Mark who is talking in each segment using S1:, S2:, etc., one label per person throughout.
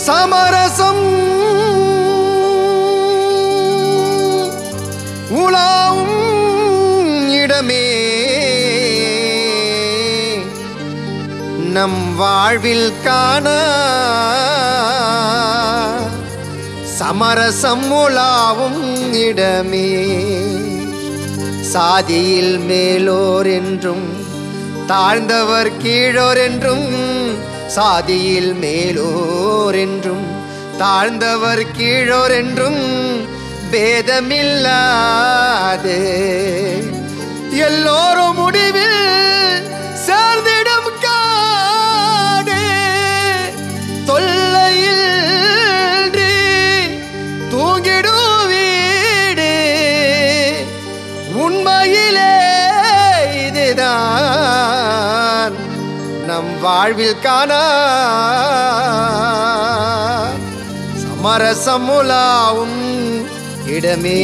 S1: சமரசம் உலாவும் இடமே நம் வாழ்வில் காண சமரசம் உலாவும் இடமே சாதியில் மேலோர் என்றும் தாழ்ந்தவர் கீழோர் என்றும் சாதியில் மேலோர் என்றும் தாழ்ந்தவர் கீழோர் என்றும் பேதமில்லாது எல்லோரும் முடிவில் சேர்ந்திடும் காடு தொல்லையின்றி தூங்கிடும் வீடு உண்மையிலே இதுதான் நம் வாழ்வில் காண சமரசமுலாவும் இடமே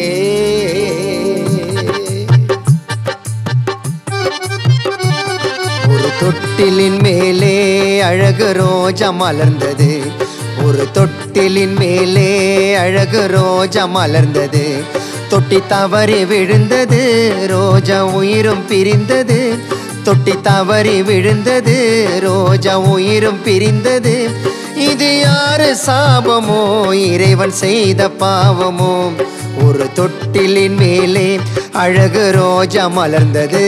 S1: ஒரு தொட்டிலின் மேலே அழகு ரோஜா மலர்ந்தது ஒரு தொட்டிலின் மேலே அழகு ரோஜா மலர்ந்தது தொட்டி தவறி விழுந்தது ரோஜா உயிரும் பிரிந்தது தொட்டி தவறி விழுந்தது ரோஜா உயிரும் பிரிந்தது இது யாரு சாபமோ இறைவன் செய்த பாவமோ ஒரு தொட்டிலின் மேலே அழகு ரோஜா மலர்ந்தது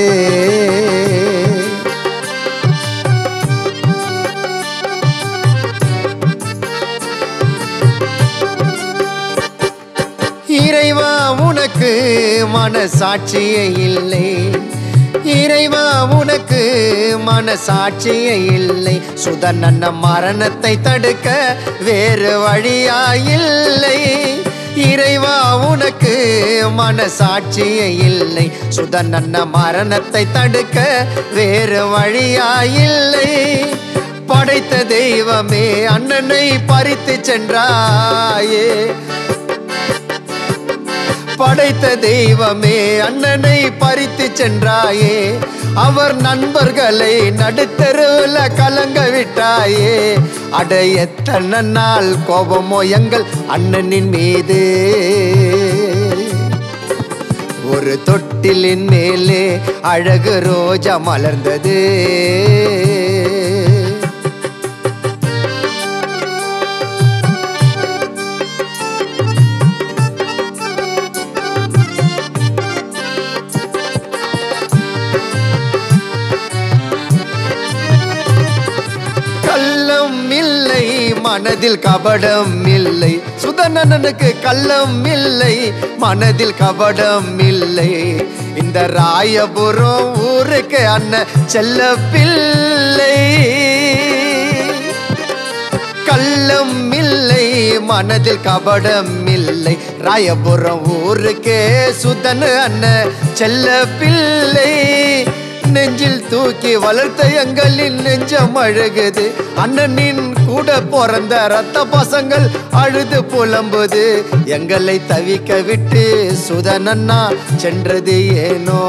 S1: இறைவா உனக்கு மனசாட்சியே இல்லை இறைவா உனக்கு மனசாட்சியே இல்லை சுதனன்ன மரணத்தை தடுக்க வேறு வழியாயில்லை இறைவா உனக்கு மனசாட்சியே இல்லை சுதனன்ன மரணத்தை தடுக்க வேறு வழியாயில்லை படைத்த தெய்வமே அண்ணனை பறித்து சென்றாயே படைத்த தெய்வமே அண்ணனை பறித்து சென்றாயே அவர் நண்பர்களை நடுத்தருவில் கலங்க விட்டாயே அட எத்தனை நாள் கோபமோ எங்கள் அண்ணனின் மீது ஒரு தொட்டிலின் மேலே அழகு ரோஜா மலர்ந்தது கள்ளம் இல்லை மனதில் கபடம் இல்லை சுதனனுக்கு கள்ளம் இல்லை மனதில் கபடம் இல்லை இந்த ராயபுரம் ஊருக்கு அண்ணன் செல்ல பிள்ளை கள்ளம் இல்லை மனதில் கபடம் இல்லை ராயபுரம் ஊருக்கே சுதன் அண்ணன் செல்ல பிள்ளை நெஞ்சில் தூக்கி வளர்த்த எங்களின் நெஞ்சம் அழுகுது அண்ணனின் கூட பிறந்த ரத்த பசங்கள் அழுது புலம்புது எங்களை தவிக்க விட்டு சுதனண்ணா சென்றது ஏனோ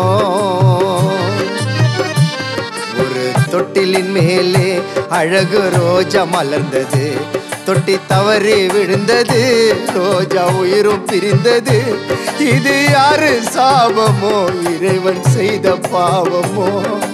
S1: ஒரு தொட்டிலின் மேலே அழகு ரோஜா மலர்ந்தது தொட்டி தவறி விழுந்தது ரோஜா உயிரும் பிரிந்தது இது யாரு சாபமோ இறைவன் செய்த பாவமோ